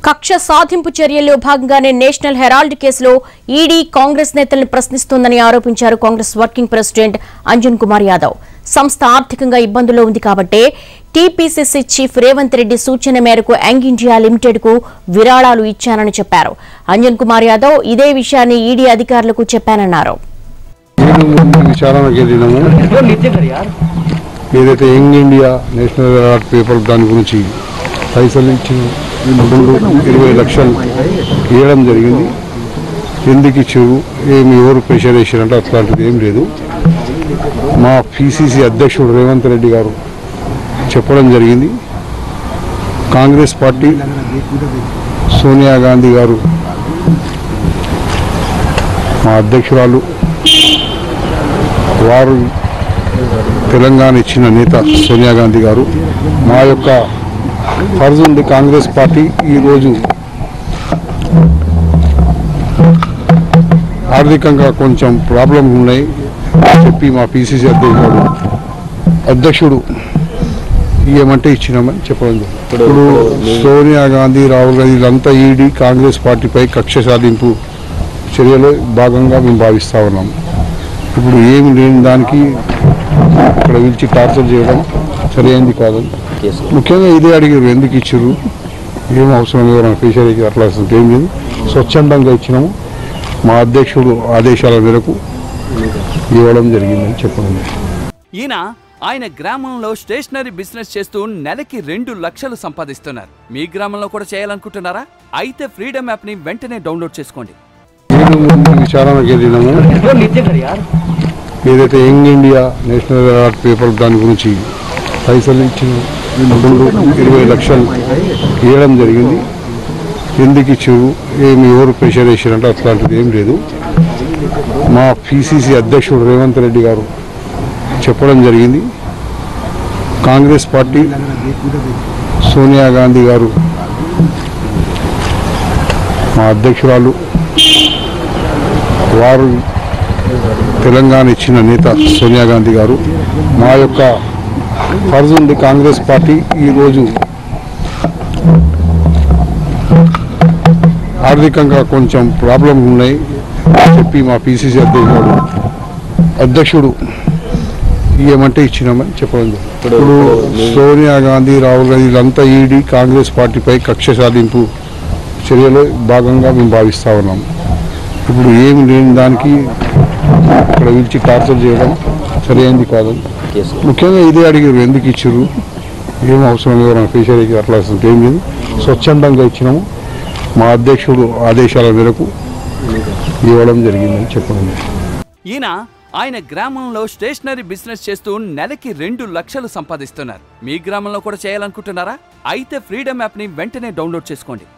కక్ష సాధింపు చర్యల్లో భాగంగానే నేషనల్ హెరాల్డ్ కేసులో ఈడీ కాంగ్రెస్ నేతలను ప్రశ్నిస్తోందని ఆరోపించారు Congress working president Anjan Kumar Yadav సంస్థ ఆర్థికంగా ఇబ్బందుల్లో ఉంది కాబట్టే టీపీసీసీ చీఫ్ రేవంత్ రెడ్డి సూచన మేరకు యంగ్ ఇండియా లిమిటెడ్ కు విరాళాలు ఇచ్చానని చెప్పారు అంజన్ కుమార్ యాదవ్ ఇదే విషయాన్ని ఈడీ అధికారులకు చెప్పానన్నారు నేను ముందు విచారణకు వెళ్ళినాము ఏదైతే young India national award paper దాని గురించి పైసలు ఇచ్చి రెండు ఇరవై లక్షలు ఇవ్వడం జరిగింది ఎందుకు ఇచ్చారు ఏమి ఎవరు ప్రెషర్ వేసారంటే అట్లాంటిది ఏం లేదు మా పిసిసి అధ్యక్షుడు రేవంత్ రెడ్డి గారు చెప్పడం జరిగింది కాంగ్రెస్ పార్టీ సోనియా గాంధీ గారు మా అధ్యక్షురాలు వారు తెలంగాణ ఇచ్చిన నేత సోనియా గాంధీ గారు మా యొక్క ఫర్జ్ ఉంది కాంగ్రెస్ పార్టీ ఈరోజు ఆర్థికంగా కొంచెం ప్రాబ్లం ఉన్నాయి చెప్పి మా పిసిసి అధ్యక్షుడు అధ్యక్షుడు ఏమంటే ఇచ్చినామని చెప్పడం జరిగింది. ఇప్పుడు సోనియా గాంధీ రాహుల్ గాంధీ వీళ్ళంతా ఈడీ కాంగ్రెస్ పార్టీపై కక్ష సాధింపు చర్యలో భాగంగా మేము భావిస్తా ఉన్నాం ఇప్పుడు ఏమి లేని దానికి ఇక్కడ పిలిచి టార్చర్ చేయడం సరైనది కాదు ముఖ్యంగా ఇదే అడిగారు ఎందుకు ఇచ్చారు ఏం అవసరం లేదు మన ఫిషరీకి అట్లా అసలు ఏం లేదు స్వచ్ఛందంగా ఇచ్చినాము మా అధ్యక్షుడు ఆదేశాల మేరకు ఇవ్వడం జరిగిందని చెప్పడం జరిగింది. ఈయన ఆయన గ్రామంలో స్టేషనరీ బిజినెస్ చేస్తూ నెలకి రెండు లక్షలు సంపాదిస్తున్నారు మీ గ్రామంలో కూడా చేయాలనుకుంటున్నారా అయితే ఫ్రీడమ్ యాప్ ని వెంటనే డౌన్లోడ్ చేసుకోండి నేను ముందు విచారణకు వెళ్ళినాము ఏదైతే young India national award paper దాని గురించి పైసలు ఇచ్చి రెండు ఇరవై లక్షలు ఇవ్వడం జరిగింది ఎందుకు ఇచ్చారు ఏమి ఎవరు ప్రెషర్ వేసారంటే అట్లాంటిది ఏం లేదు మా పిసిసి అధ్యక్షుడు రేవంత్ రెడ్డి గారు చెప్పడం జరిగింది కాంగ్రెస్ పార్టీ సోనియా గాంధీ గారు మా అధ్యక్షురాలు వారు తెలంగాణ ఇచ్చిన నేత సోనియా గాంధీ గారు మా యొక్క ఫర్జ్ ఉంది కాంగ్రెస్ పార్టీ ఈరోజు ఆర్థికంగా కొంచెం ప్రాబ్లం ఉన్నాయి చెప్పి మా పిసిసి అధ్యక్షుడు అధ్యక్షుడు ఏమంటే ఇచ్చినామని చెప్పడం జరిగింది. ఇప్పుడు సోనియా గాంధీ రాహుల్ గాంధీ వీళ్ళంతా ఈడీ కాంగ్రెస్ పార్టీపై కక్ష సాధింపు చర్యలో భాగంగా మేము భావిస్తా ఉన్నాం ఇప్పుడు ఏమి లేని దానికి ఇక్కడ పిలిచి టార్చర్ చేయడం సరైనది కాదు ముఖ్యంగా ఇదే అడిగారు ఎందుకు ఇచ్చారు ఏం అవసరం లేదు మన ఫిషరీకి అట్లా అసలు ఏం లేదు స్వచ్ఛందంగా ఇచ్చినాము మా అధ్యక్షుడు ఆదేశాల మేరకు ఇవ్వడం జరిగిందని చెప్పడం జరిగింది. ఈయన ఆయన గ్రామంలో స్టేషనరీ బిజినెస్ చేస్తూ నెలకి రెండు లక్షలు సంపాదిస్తున్నారు మీ గ్రామంలో కూడా చేయాలనుకుంటున్నారా అయితే ఫ్రీడమ్ యాప్ ని వెంటనే డౌన్లోడ్ చేసుకోండి